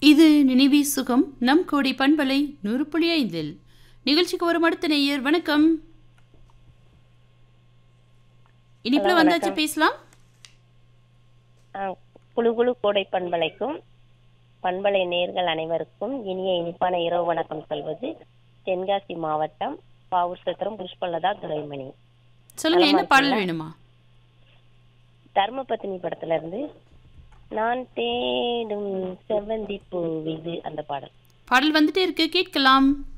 இது நினைவி சுகம் நம் கோடி பண்பலை நூறு புள்ளி ஐந்தில் நிகழ்ச்சிக்கு வரும் அடுத்த நேயர் வணக்கம் இனிப்புல ஹலோ, வந்தாச்சு வணக்கம். பேசலாம் ஆ, குழு குழு கோடை பண்பலைக்கும் பண்பலை நேர்கள் அனைவருக்கும் இனிய இனிப்பான இரவு வணக்கம் சொல்வது தென்காசி மாவட்டம் பாவூர் சத்திரம் புஷ்பலதா துரைமணி சொல்லுங்க என்ன நலமா பாடல் இருக்கீங்களா? வேணுமா தர்மபத்தினி படத்துல இருந்து நான் தேடும் செவ்வந்தி பூவிது அந்த பாடல் பாடல் வந்துட்டே இருக்கு கேட்கலாம்